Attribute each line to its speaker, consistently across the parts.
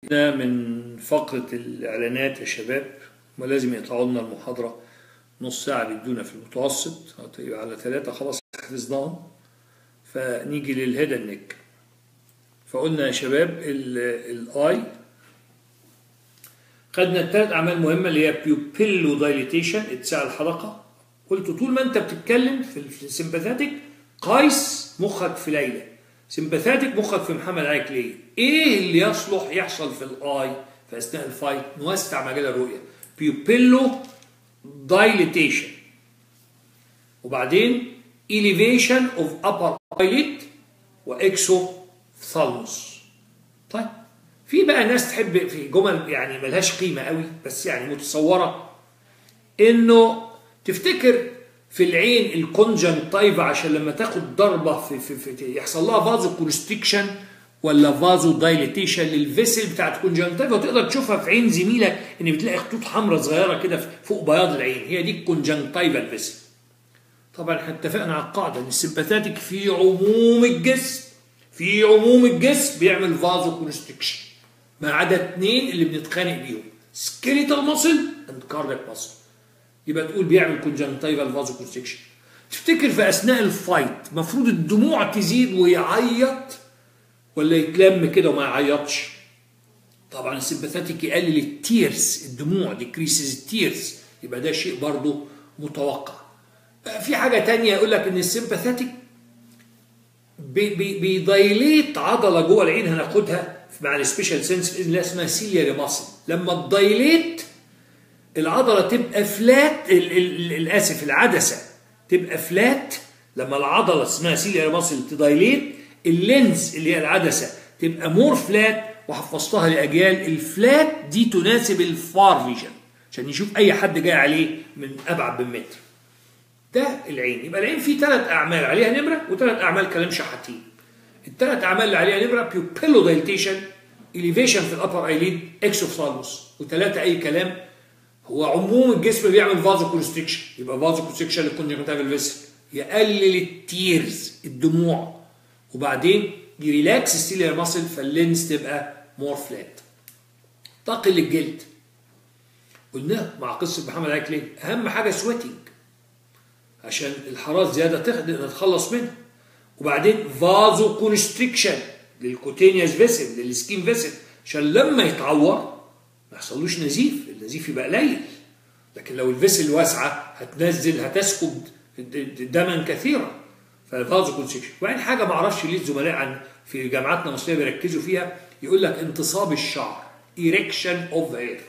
Speaker 1: ده من فقرة الإعلانات يا شباب ولازم يقطعوا لنا المحاضرة نص ساعة بيدونا في المتوسط يبقى على ثلاثة خلاص حفظناهم فنيجي للهيد نيك فقلنا يا شباب الاي خدنا الثلاث اعمال مهمه اللي هي بيوبيلو دايليتيشن اتساع الحلقه قلت طول ما انت بتتكلم في السمباثاتيك قيس مخك في ليلى سمباثاتيك مخك في محمد عليك ليه ايه اللي يصلح يحصل في الاي في اثناء الفايت نوسع مجال الرؤيه بيوبيلو دايليتيشن وبعدين elevation of upper eyelid واكسو ثالموس طيب في بقى ناس تحب في جمل يعني ملهاش قيمه قوي بس يعني متصوره انه تفتكر في العين الكونجنتايفا عشان لما تاخد ضربه في, في, في يحصل لها فازو كونستريكشن ولا فازو دايليتيشن للفيسل بتاعت كونجنتايفا وتقدر تشوفها في عين زميلك ان بتلاقي خطوط حمراء صغيره كده فوق بياض العين هي دي الكونجنتايفا الفيسل طبعا احنا اتفقنا على القاعده ان السمباثاتيك في عموم الجسم في عموم الجسم بيعمل فازو كونستريكشن ما عدا اثنين اللي بنتخانق بيهم سكيليتال ماسل اند كاردياك ماسل يبقى تقول بيعمل كونجنتايفال فازو كونستريكشن تفتكر في اثناء الفايت المفروض الدموع تزيد ويعيط ولا يتلم كده وما يعيطش طبعا السمباثاتيك يقلل التيرز الدموع ديكريسز التيرز يبقى ده شيء برضه متوقع في حاجة تانية يقول لك ان السمباثاتيك بيدايليت عضلة جوه العين هناخدها مع السبيشال سنس اللي اسمها سيلياري ماسل لما تدايليت العضلة تبقى فلات الاسف العدسة تبقى فلات لما العضلة اسمها سيلياري ماسل تدايليت اللينز اللي هي العدسة تبقى مور فلات وحفظتها لأجيال الفلات دي تناسب الفار فيجن عشان يشوف أي حد جاي عليه من أبعد من متر ده العين يبقى العين فيه ثلاث اعمال عليها نمره وثلاث اعمال كلام شحاتين الثلاث اعمال اللي عليها نمره بيوبيلو دايليتيشن اليفيشن في الابر ايليد اكسوفثالموس وثلاثه اي كلام هو عموم الجسم بيعمل فازو كونستريكشن يبقى فازو كونستريكشن للكونجكتيفال فيسل يقلل التيرز الدموع وبعدين يريلاكس السيلير ماسل فاللينز تبقى مور فلات تقل الجلد قلناه مع قصه محمد علي كلين اهم حاجه سويتنج عشان الحراره زياده تقدر نتخلص منها وبعدين فازو كونستريكشن للكوتينيوس فيسل للسكين فيسل عشان لما يتعور ما يحصلوش نزيف النزيف يبقى قليل لكن لو الفيسل واسعه هتنزل هتسكب دما كثيرا فالفازو كونستريكشن وبعدين حاجه ما اعرفش ليه الزملاء عن في جامعاتنا المصريه بيركزوا فيها يقول لك انتصاب الشعر erection اوف hair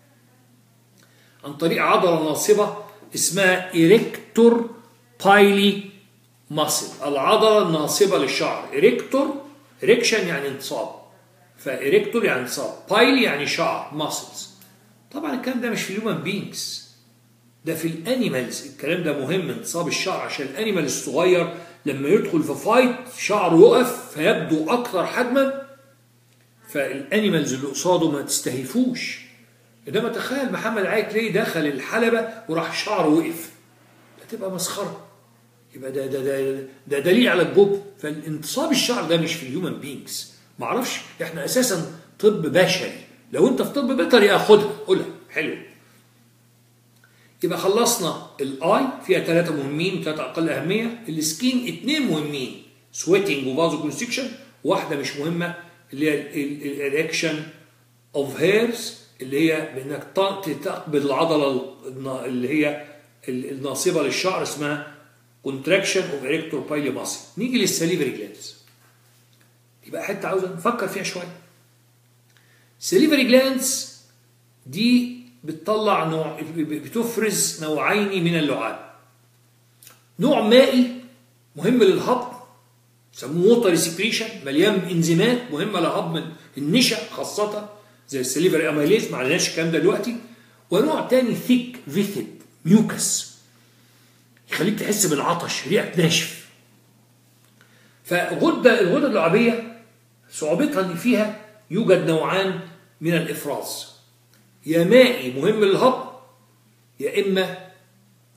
Speaker 1: عن طريق عضله ناصبه اسمها إريكتور بايلي ماسل العضلة الناصبة للشعر إريكتور إريكشن يعني انتصاب فإريكتور يعني انتصاب بايلي يعني شعر ماسلز طبعا الكلام ده مش في الهيومن بينجز ده في الانيمالز الكلام ده مهم انتصاب الشعر عشان الانيمال الصغير لما يدخل في فايت شعره يقف فيبدو اكثر حجما فالانيمالز اللي قصاده ما تستهيفوش انما تخيل محمد علي كلاي دخل الحلبه وراح شعره وقف هتبقى مسخره يبقى ده ده ده ده دليل على الجب فالانتصاب الشعر ده مش في الهيومن بينجز ما اعرفش احنا اساسا طب بشري لو انت في طب بيطري اخدها قولها حلو يبقى خلصنا الاي فيها ثلاثه مهمين وثلاثه اقل اهميه السكين اثنين مهمين سويتنج وفازو كونستريكشن واحده مش مهمه اللي هي الاريكشن اوف هيرز اللي هي بانك تقبض العضله اللي هي الناصبه للشعر اسمها كونتراكشن اوف اريكتور بايلي ماسل نيجي للسليفري جلاندز يبقى حته عاوزه نفكر فيها شويه سليفري جلاندز دي بتطلع نوع بتفرز نوعين من اللعاب نوع مائي مهم للهضم يسموه ووتر سكريشن مليان انزيمات مهمه لهضم النشا خاصه زي السليفري اميليز ما عليناش الكلام ده دلوقتي ونوع تاني ثيك فيثيد ميوكس يخليك تحس بالعطش ريقك ناشف فغده الغده اللعابيه صعوبتها ان فيها يوجد نوعان من الافراز يا مائي مهم للهضم يا اما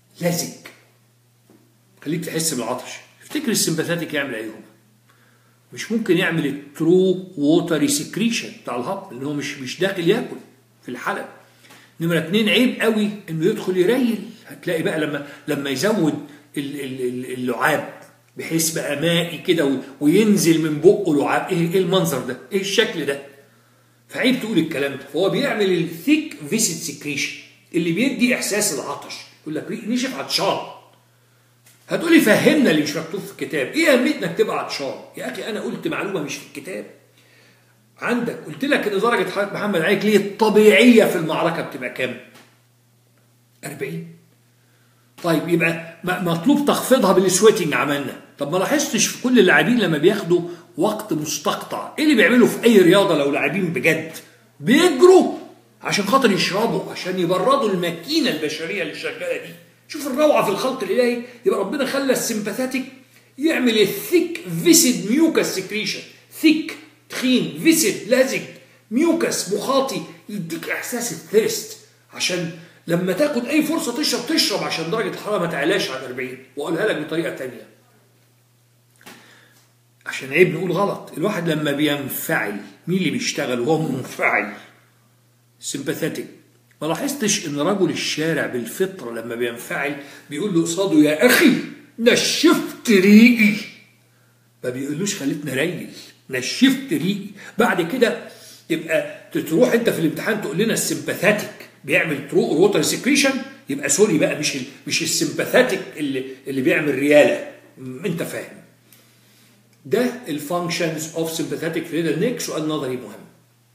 Speaker 1: لزج خليك تحس بالعطش افتكر السمباثاتيك يعمل ايهما مش ممكن يعمل الترو ووتر سكريشن بتاع الهضم لان هو مش مش داخل ياكل في الحلق نمرة اتنين عيب قوي انه يدخل يريل هتلاقي بقى لما لما يزود ال- ال- ال- اللعاب بحيث بقى مائي كده و- وينزل من بقه لعاب ايه ايه المنظر ده؟ ايه الشكل ده؟ فعيب تقول الكلام ده فهو بيعمل الثيك فيسيت سكريشن اللي بيدي احساس العطش يقول لك ريق نشف عطشان هتقولي فهمنا اللي مش مكتوب في الكتاب ايه اهميه انك تبقى عطشان يا اخي انا قلت معلومه مش في الكتاب عندك قلت لك ان درجه حراره محمد عليك ليه الطبيعيه في المعركه بتبقى كام 40 طيب يبقى م- مطلوب تخفيضها بالسويتنج عملنا طب ما لاحظتش في كل اللاعبين لما بياخدوا وقت مستقطع ايه اللي بيعملوا في اي رياضه لو لاعبين بجد بيجروا عشان خاطر يشربوا عشان يبردوا الماكينه البشريه اللي شغاله دي شوف الروعه في الخلق الالهي يبقى ربنا خلى السمباثاتيك يعمل الثيك فيسد ميوكس سكريشن ثيك تخين فيسد لازج ميوكس مخاطي يديك احساس الثيرست عشان لما تاخد اي فرصه تشرب تشرب عشان درجه الحراره ما تعلاش عن 40 واقولها لك بطريقه تانية عشان عيب نقول غلط الواحد لما بينفعل مين اللي بيشتغل وهو منفعل سمباثيتك ما لاحظتش ان رجل الشارع بالفطره لما بينفعل بيقول له قصاده يا اخي نشفت ريقي ما بيقولوش خليتني ريل نشفت ريقي بعد كده تبقى تروح انت في الامتحان تقول لنا السمباثاتيك بيعمل ترو ووتر سكريشن يبقى سوري بقى مش ال مش السمباثاتيك اللي اللي بيعمل رياله م- انت فاهم ده الفانكشنز اوف سمباثاتيك فليدر نيك سؤال نظري مهم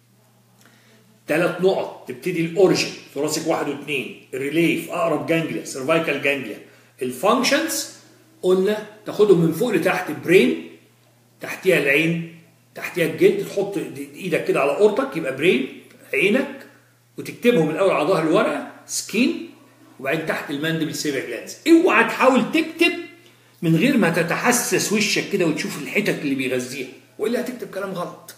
Speaker 1: ثلاث نقط تبتدي الاوريجن ثوراسيك واحد واثنين الريليف اقرب جانجليا سيرفايكال جانجليا الفانكشنز قلنا تاخدهم من فوق لتحت برين تحتيها العين تحتيها الجلد تحط ايدك كده على اورتك يبقى برين عينك وتكتبهم الاول على ظهر الورقه سكين وبعدين تحت المندبل سيفر جلانز اوعى تحاول تكتب من غير ما تتحسس وشك كده وتشوف الحتت اللي بيغذيها والا هتكتب كلام غلط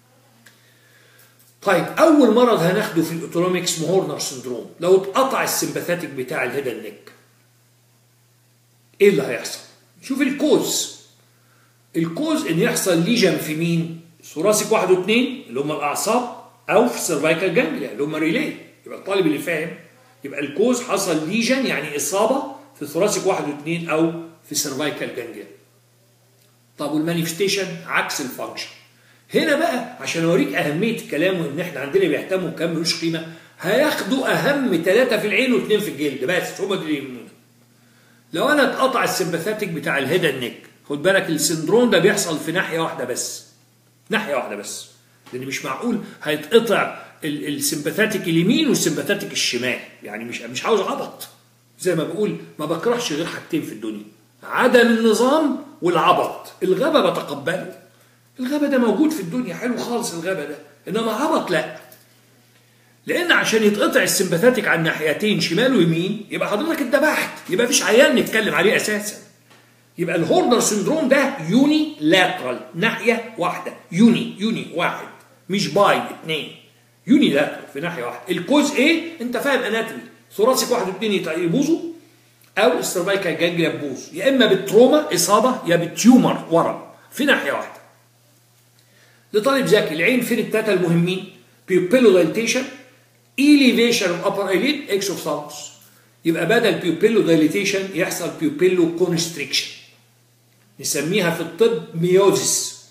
Speaker 1: طيب اول مرض هناخده في الاوتونوميك اسمه هورنر سندروم لو اتقطع السمباثاتيك بتاع الهيد نيك ايه اللي هيحصل شوف الكوز الكوز ان يحصل ليجن في مين ثوراسيك واحد واثنين اللي هم الاعصاب او في السيرفايكال جانجليا اللي هم ريلي يبقى الطالب اللي فاهم يبقى الكوز حصل ليجن يعني اصابه في ثوراسيك واحد واثنين او في السيرفايكال جانجليا طب والمانيفستيشن عكس الفانكشن هنا بقى عشان اوريك اهميه كلامه ان احنا عندنا بيهتموا بكام ملوش قيمه هياخدوا اهم ثلاثه في العين واثنين في الجلد بس هم دول اللي يهمونا لو انا اتقطع السمباثاتيك بتاع الهيد نيك خد بالك السندروم ده بيحصل في ناحيه واحده بس ناحيه واحده بس لان مش معقول هيتقطع ال- السمباثاتيك اليمين والسمباثاتيك الشمال يعني مش مش عاوز عبط زي ما بقول ما بكرهش غير حاجتين في الدنيا عدم النظام والعبط الغبا بتقبله الغبا ده موجود في الدنيا حلو خالص الغبا ده انما عبط لا لان عشان يتقطع السمباثاتيك على الناحيتين شمال ويمين يبقى حضرتك اتذبحت يبقى مفيش عيان نتكلم عليه اساسا يبقى الهوردر سندروم ده يوني لاترال ناحيه واحده يوني يوني واحد مش باي اثنين يوني لاترال في ناحيه واحده الكوز ايه انت فاهم اناتومي ثوراسيك واحد واثنين يت- يبوظوا او السيرفايكال جانجليا تبوظ يا اما بالتروما اصابه يا بالتيومر ورم في ناحيه واحده لطالب ذكي العين فين التلاته المهمين بيوبيلو دايليتيشن elevation of upper eyelid exophthalmos يبقى بدل بيوبيلو دايليتيشن يحصل بيوبيلو كونستريكشن نسميها في الطب ميوزيس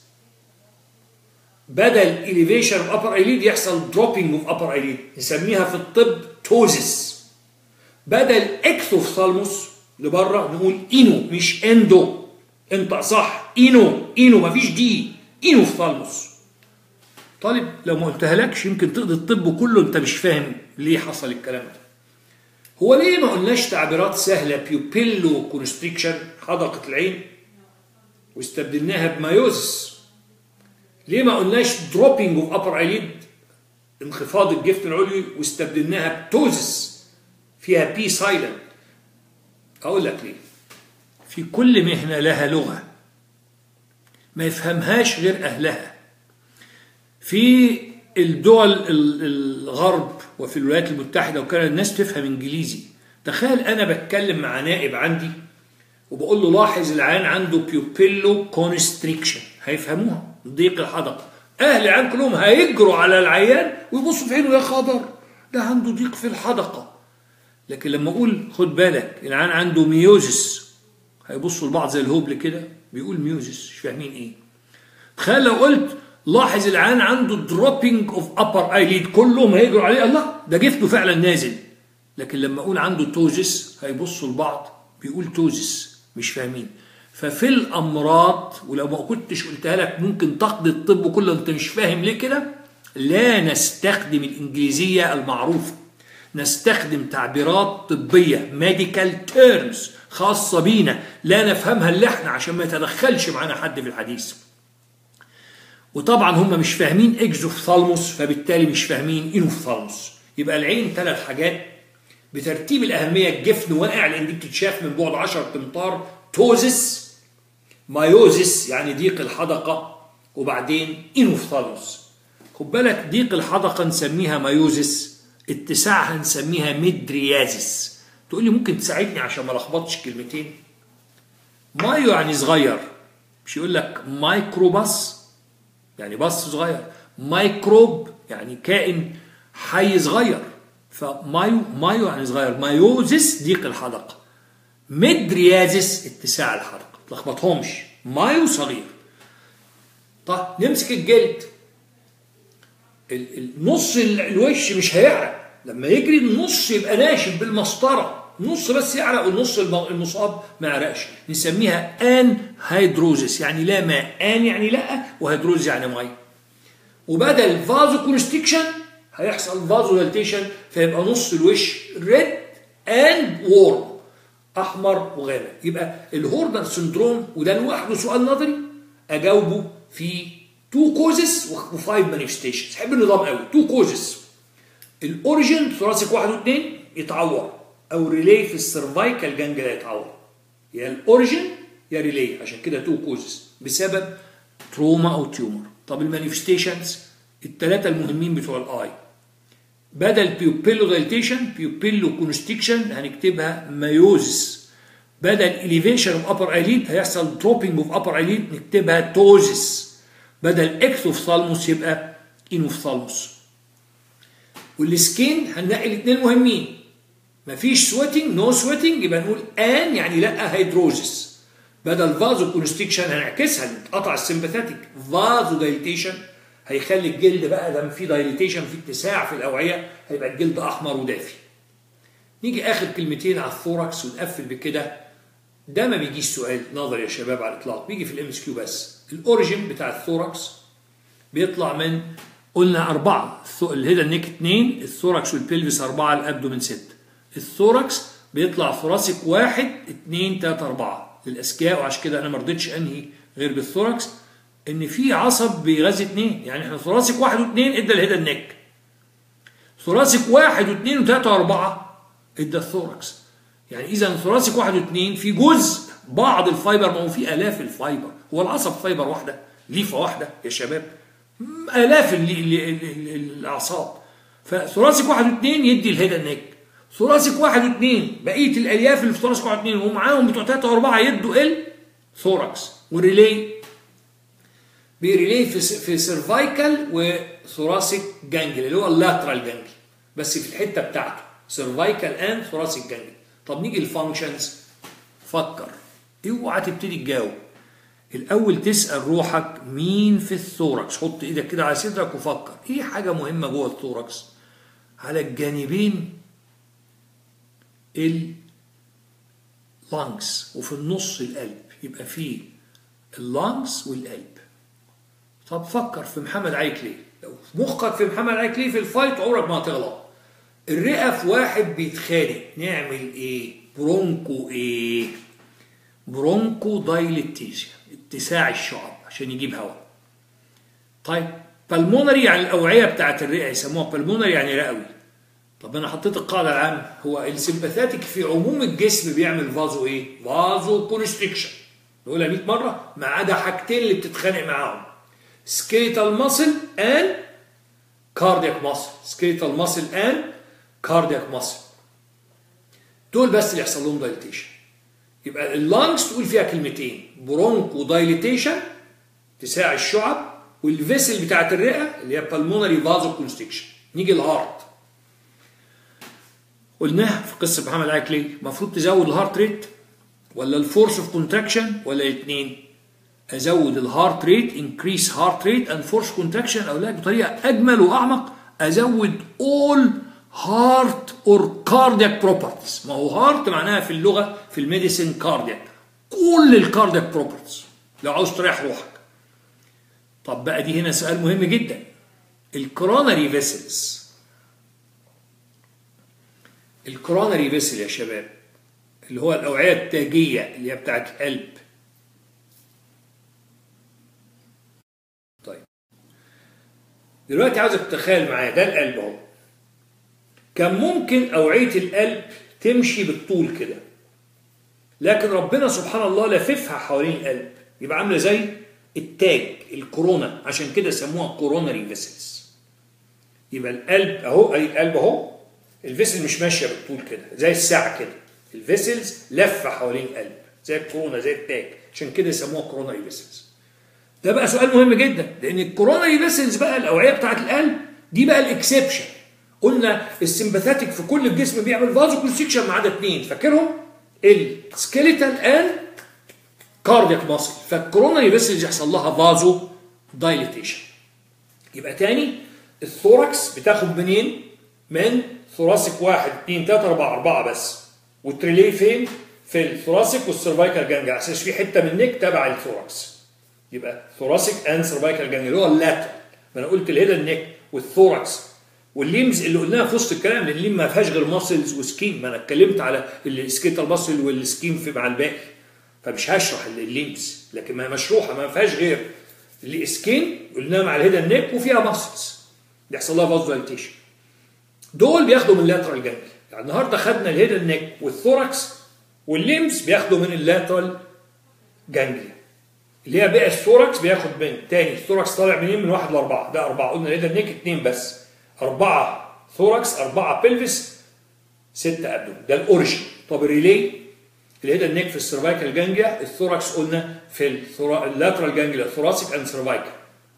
Speaker 1: بدل elevation of upper eyelid يحصل dropping of upper eyelid نسميها في الطب توزيس بدل اكسوفثالموس لبره نقول اينو مش اندو انت صح اينو اينو مفيش دي اينو في ثالموس طالب لو ما قلتها لكش يمكن تقضي الطب كله انت مش فاهم ليه حصل الكلام ده هو ليه ما قلناش تعبيرات سهله بيوبيلو كونستريكشن حدقه العين واستبدلناها بمايوزس ليه ما قلناش دروبينج اوف ابر ايليد انخفاض الجفن العلوي واستبدلناها بتوزس فيها بي سايلنت اقول لك ليه في كل مهنه لها لغه ما يفهمهاش غير اهلها في الدول ال- الغرب وفي الولايات المتحدة وكان الناس تفهم انجليزي تخيل انا بتكلم مع نائب عندي وبقول له لاحظ العيان عنده بيوبيلو كونستريكشن هيفهموها ضيق الحدقه اهل العيان كلهم هيجروا على العيان ويبصوا في عينه يا خبر ده عنده ضيق في الحدقه لكن لما اقول خد بالك العيان عنده ميوزس هيبصوا لبعض زي الهبل كده بيقول ميوزس مش فاهمين ايه تخيل لو قلت لاحظ العيان عنده دروبينج اوف ابر ايليد كلهم هيجروا عليه الله ده جفنه فعلا نازل لكن لما اقول عنده توزس هيبصوا لبعض بيقول توزس مش فاهمين ففي الامراض ولو ما كنتش قلتها لك ممكن تقضي الطب كله انت مش فاهم ليه كده لا نستخدم الانجليزيه المعروفه نستخدم تعبيرات طبيه ميديكال تيرمز خاصه بينا لا نفهمها الا احنا عشان ما يتدخلش معانا حد في الحديث وطبعا هم مش فاهمين اكزوفثالموس فبالتالي مش فاهمين انوفثالموس يبقى العين ثلاث حاجات بترتيب الاهميه الجفن واقع لان دي بتتشاف من بعد 10 امتار توزس مايوزس يعني ضيق الحدقه وبعدين انوفثالموس خد بالك ضيق الحدقه نسميها مايوزس اتساعها نسميها ميدريازيس تقول لي ممكن تساعدني عشان ما لخبطش كلمتين مايو يعني صغير مش يقول لك مايكروباس يعني بص صغير مايكروب يعني كائن حي صغير فمايو مايو يعني صغير مايوزيس ضيق الحدقه ميدريازيس اتساع الحدقه ما تلخبطهمش مايو صغير طيب نمسك الجلد النص الوش مش هيعرق لما يجري النص يبقى ناشف بالمسطره نص بس يعرق والنص المصاب ما يعرقش نسميها ان هيدروزيس يعني لا ماء ان يعني لا وهيدروزيس يعني ميه وبدل فازو كونستكشن هيحصل فازو دالتيشن فيبقى نص الوش ريد اند وورم احمر وغامق يبقى الهوردر سندروم وده لوحده سؤال نظري اجاوبه في تو كوزس وفايف مانيفستيشنز حب النظام قوي تو كوزس الاوريجن ثوراسيك واحد واثنين يتعور او ريلي في السيرفايكال جانجلا يتعور يا الاوريجن يا ريلي عشان كده تو كوزس بسبب تروما او تيومر طب المانيفستيشنز الثلاثه المهمين بتوع الاي بدل بيوبيلو دايليتيشن بيوبيلو كونستكشن هنكتبها مايوزس بدل اليفيشن اوف ابر ايليد هيحصل دروبينج اوف ابر ايليد نكتبها توزس بدل اكثوفثالموس يبقى انوفثالموس والسكين هنلاقي الاثنين مهمين مفيش سويتنج نو سويتنج يبقى نقول ان يعني لا هيدروزس بدل فازو كونستكشن هنعكسها نتقطع السمباثيك فازو دايليتيشن هيخلي الجلد بقى لما في دايليتيشن في اتساع في الاوعيه هيبقى الجلد احمر ودافي نيجي اخر كلمتين على الثوركس ونقفل بكده ده ما بيجيش سؤال نظري يا شباب على الاطلاق بيجي في الام اس كيو بس الاوريجن بتاع الثوركس بيطلع من قلنا أربعة الهيدا نيك اثنين الثوركس والبلفس أربعة الأبدومين ستة الثوركس بيطلع ثوراسيك واحد اثنين تلاتة أربعة للأذكياء وعشان كده أنا ما رضيتش أنهي غير بالثوركس إن في عصب بيغذي اثنين يعني إحنا ثوراسيك واحد واثنين إدى الهيدا نيك ثوراسيك واحد واثنين وثلاثة وأربعة إدى الثوركس يعني إذا ثوراسيك واحد واثنين في جزء بعض الفايبر ما هو في آلاف الفايبر هو العصب فايبر واحدة ليفة واحدة يا شباب آلاف الأعصاب فثوراسيك واحد واثنين يدي الهيدا نيك ثوراسيك واحد واثنين بقيه الالياف اللي في ثوراسيك واحد واثنين ومعاهم بتوع ثلاثه واربعه يدوا ال ثوركس وريلي بيريلي في في سيرفايكال وثوراسيك جانجل اللي هو اللاترال جانجل بس في الحته بتاعته سيرفايكال اند ثوراسيك جانجل طب نيجي الفانكشنز فكر اوعى تبتدي تجاوب الاول تسال روحك مين في الثوركس حط ايدك كده على صدرك وفكر ايه حاجه مهمه جوه الثوركس على الجانبين اللانجز وفي النص القلب يبقى فيه اللانجز والقلب طب فكر في محمد علي كليه لو مخك في محمد علي كليه في الفايت عمرك ما هتغلط الرئه في واحد بيتخانق نعمل ايه برونكو ايه برونكو دايليتيشن اتساع الشعب عشان يجيب هواء طيب بالمونري يعني الاوعيه بتاعت الرئه يسموها بالمونري يعني رئوي طب انا حطيت القاعده العامه هو السمباثاتيك في عموم الجسم بيعمل فازو ايه؟ فازو كونستريكشن نقولها 100 مره ما عدا حاجتين اللي بتتخانق معاهم سكيتال ماسل ان كاردياك ماسل سكيتال ماسل ان كاردياك ماسل دول بس اللي يحصل لهم دايليتيشن يبقى اللانجز تقول فيها كلمتين برونكو دايليتيشن اتساع الشعب والفيسل بتاعت الرئه اللي هي بالمونري فازو كونستكشن نيجي الهارت قلناها في قصه محمد علي كلي المفروض تزود الهارت ريت ولا الفورس اوف كونتراكشن ولا الاثنين ازود الهارت ريت انكريس هارت ريت اند فورس كونتراكشن او لا بطريقه اجمل واعمق ازود اول هارت اور كاردياك بروبرتيز ما هو هارت معناها في اللغه في الميديسين كاردياك كل الكاردياك بروبرتيز لو عاوز تريح روحك طب بقى دي هنا سؤال مهم جدا الكوروناري فيسلز الكوروناري فيسل يا شباب اللي هو الاوعيه التاجيه اللي هي بتاعت القلب طيب دلوقتي عاوزك تتخيل معايا ده القلب اهو كان ممكن اوعيه القلب تمشي بالطول كده لكن ربنا سبحان الله لففها حوالين القلب يبقى عامله زي التاج الكورونا عشان كده سموها كوروناري فيسلز يبقى القلب اهو اي القلب اهو الفيسل مش ماشيه بالطول كده زي الساعه كده الفيسلز لفه حوالين القلب زي الكورونا زي التاج عشان كده يسموها كوروناري فيسلز ده بقى سؤال مهم جدا لان الكوروناري فيسلز بقى الاوعيه بتاعت القلب دي بقى الاكسبشن قلنا السمباثاتيك في كل الجسم بيعمل فازو كونستكشن ما عدا اثنين فاكرهم السكيليتال اند كاردياك ماسل فالكوروناري فيسلز يحصل لها فازو دايليتيشن يبقى تاني الثوركس بتاخد منين من ثوراسيك واحد اثنين ثلاثة أربعة أربعة بس والتريلي فين؟ في الثوراسيك والسيرفايكال جانجل عشان في حتة من النك تبع الثوركس يبقى ثوراسيك اند سيرفايكال جانجل اللي هو اللاتر ما انا قلت الهيدا النك والثوركس والليمز اللي قلناها في وسط الكلام لان الليم ما فيهاش غير ماسلز وسكين ما انا اتكلمت على السكيتال ماسل والسكين في مع الباقي فمش هشرح الليمز لكن ما هي مشروحه ما فيهاش غير السكين قلناها مع الهيدا النك وفيها ماسلز بيحصل لها فازو دول بياخدوا من اللاترال جانجل يعني النهارده خدنا الهيد النك والثوركس والليمز بياخدوا من اللاترال جانجليا اللي هي بقى الثوركس بياخد من تاني الثوركس طالع منين من واحد لاربعه ده اربعه قلنا الهيد النك اثنين بس اربعه ثوركس اربعه بلفس سته ابدو ده الاوريجن طب الريلي الهيد النك في السيرفايكال جانجليا الثوركس قلنا في اللاترال جانجليا الثوراسيك اند سيرفايكال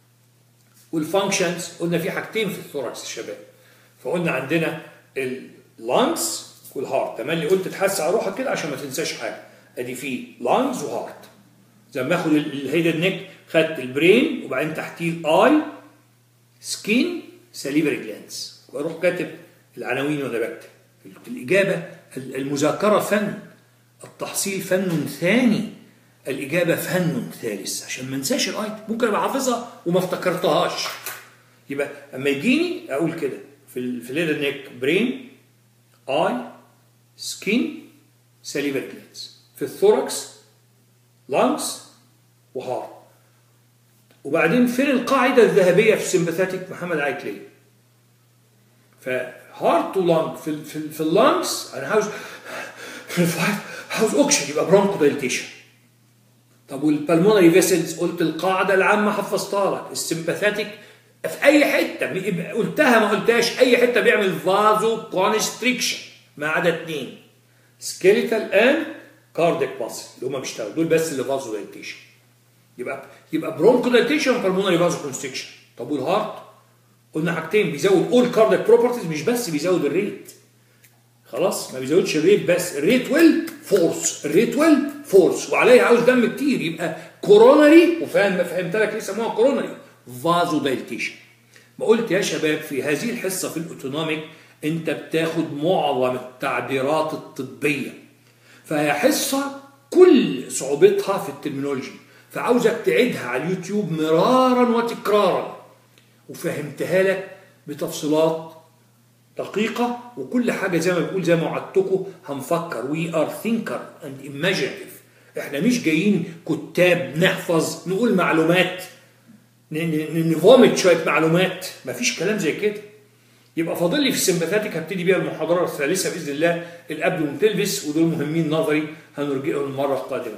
Speaker 1: والفانكشنز قلنا في حاجتين في الثوركس يا شباب فقلنا عندنا اللانجز والهارت تملي قلت تحس على روحك كده عشان ما تنساش حاجه ادي في لانجز وهارت زي ما اخد الهيد النك خدت البرين وبعدين تحتيه الاي سكين سليفري جلانس واروح كاتب العناوين وانا بكتب الاجابه المذاكره فن التحصيل فن ثاني الاجابه فن ثالث عشان ما انساش الايتم ممكن ابقى حافظها وما افتكرتهاش يبقى اما يجيني اقول كده في ال في الليدر نيك برين اي سكين سليفر جلانس في الثوركس لانجز وهارت وبعدين فين القاعدة الذهبية في السمباثاتيك محمد علي كلي فهارت ولانج في ال في, ال في اللانجز انا عاوز في الفايت عاوز اوكسجين يبقى برونكو دايليتيشن طب والبلمونري فيسلز قلت القاعدة العامة حفظتها لك السمباثاتيك في اي حته قلتها ما قلتهاش اي حته بيعمل فازو كونستريكشن ما عدا اثنين سكيليتال اند كارديك ماسل اللي هم بيشتغلوا دول بس اللي فازو دايليتيشن يبقى يبقى برونكو دايليتيشن وبلمونري فازو كونستريكشن طب والهارت قلنا حاجتين بيزود اول كارديك بروبرتيز مش بس بيزود الريت خلاص ما بيزودش الريت بس الريت ويل فورس الريت ويل فورس وعليه عاوز دم كتير يبقى كوروناري وفاهم فهمت لك ليه سموها كوروناري فازو دايليتيشن ما قلت يا شباب في هذه الحصه في الاوتونوميك انت بتاخد معظم التعبيرات الطبيه فهي حصه كل صعوبتها في الترمينولوجي فعاوزك تعيدها على اليوتيوب مرارا وتكرارا وفهمتها لك بتفصيلات دقيقة وكل حاجة زي ما بقول زي ما وعدتكم هنفكر وي ار ثينكر اند imaginative احنا مش جايين كتاب نحفظ نقول معلومات نفومت شويه معلومات مفيش كلام زي كده يبقى فاضل لي في السمباثاتيك هبتدي بيها المحاضره الثالثه باذن الله الابل والتلفس ودول مهمين نظري هنرجعهم المره القادمه.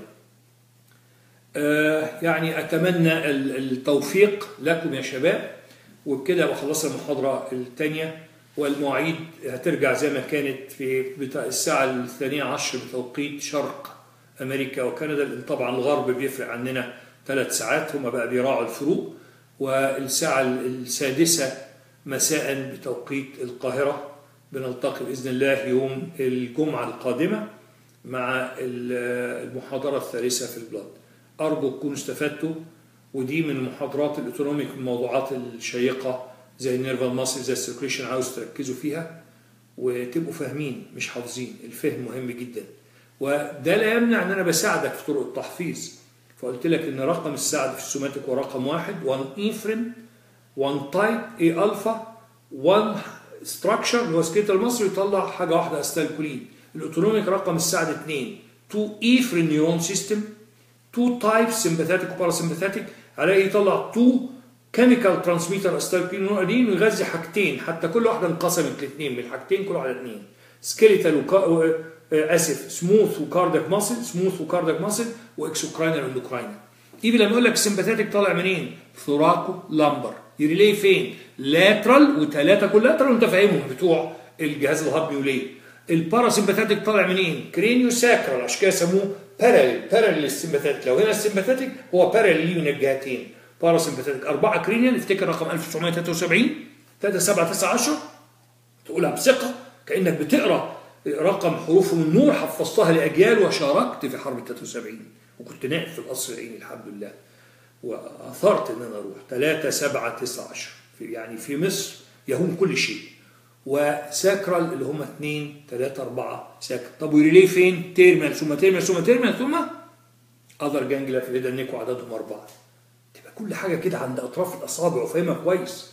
Speaker 1: آه يعني اتمنى التوفيق لكم يا شباب وبكده ابقى خلصنا المحاضره الثانيه والمواعيد هترجع زي ما كانت في الساعه الثانيه عشر بتوقيت شرق امريكا وكندا لان طبعا الغرب بيفرق عننا ثلاث ساعات هم بقى بيراعوا الفروق والساعة السادسة مساء بتوقيت القاهرة بنلتقي بإذن الله يوم الجمعة القادمة مع المحاضرة الثالثة في البلاد أرجو تكونوا استفدتوا ودي من محاضرات الأوتونوميك الموضوعات الشيقة زي النيرفال ماسل زي السيركيشن عاوز تركزوا فيها وتبقوا فاهمين مش حافظين الفهم مهم جدا وده لا يمنع ان انا بساعدك في طرق التحفيظ فقلت لك ان رقم السعد في السوماتيك هو رقم واحد 1 ايفرين 1 تايب اي الفا 1 ستراكشر اللي هو سكيتال مصر يطلع حاجه واحده استالكولين الاوتونوميك رقم السعد 2 2 ايفرين نيورون سيستم 2 تايب سمباثيتك وباراسمباثيتك عليه يطلع 2 كيميكال ترانسميتر استالكولين ونوعدين ويغذي حاجتين حتى كل واحده انقسمت لاثنين من الحاجتين كل واحده اثنين سكيليتال وكا... اسف سموث وكاردك ماسل سموث وكاردك ماسل واكسوكراينال واندوكراينال ايفي لما يقول لك السمباثيتك طالع منين؟ ثوراكو لامبر يريلي فين؟ لاترال وثلاثه كل لاترال وانت فاهمهم بتوع الجهاز الهضمي وليه؟ الباراسمباثيتك طالع منين؟ كرينيو ساكرال عشان كده سموه باراليل باراليل للسمباثيتك لو هنا السمباثيتك هو باراليل من الجهتين باراسمباثيتك أربعة كرينيال افتكر رقم 1973 3 7 9 10 تقولها بثقة كأنك بتقرأ رقم حروف من نور حفظتها لأجيال وشاركت في حرب 73 وكنت نائب في القصر العيني الحمد لله وأثرت إن أنا أروح 3 7 9 10 في يعني في مصر يهون كل شيء وساكرال اللي هم 2 3 4 ساكرال طب وريلي فين؟ تيرمال ثم تيرمال ثم تيرمال ثم أذر جانجلا في الهيدا نيكو عددهم أربعة تبقى كل حاجة كده عند أطراف الأصابع وفاهمها كويس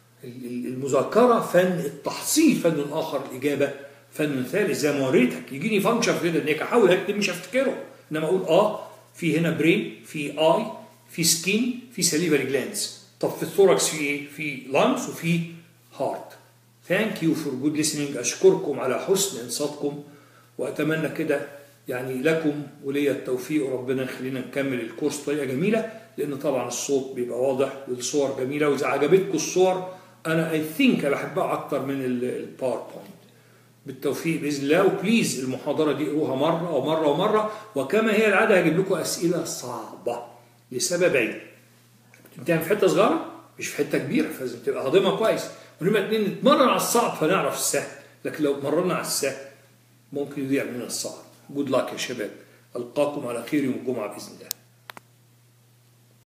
Speaker 1: المذاكرة فن التحصيل فن آخر الإجابة فن ثالث زي ما وريتك يجيني فانكشن في الهيدا نيك احاول اكتب مش هفتكره انما اقول اه في هنا برين في اي في سكين في سليفري جلانس طب في الثوركس في ايه؟ في لانس وفي هارت ثانك يو فور جود listening اشكركم على حسن انصاتكم واتمنى كده يعني لكم وليا التوفيق وربنا يخلينا نكمل الكورس بطريقه جميله لان طبعا الصوت بيبقى واضح والصور جميله واذا عجبتكم الصور انا اي ثينك بحبها اكتر من الباوربوينت بالتوفيق باذن الله وبليز المحاضره دي اقروها مره ومره ومره وكما هي العاده هجيب لكم اسئله صعبه لسببين بتمتحن في حته صغيره مش في حته كبيره فلازم تبقى هاضمها كويس ونبقى اتنين نتمرن على الصعب فنعرف السهل لكن لو مرنا على السهل ممكن يضيع مننا الصعب جود لاك يا شباب القاكم على خير يوم الجمعه باذن الله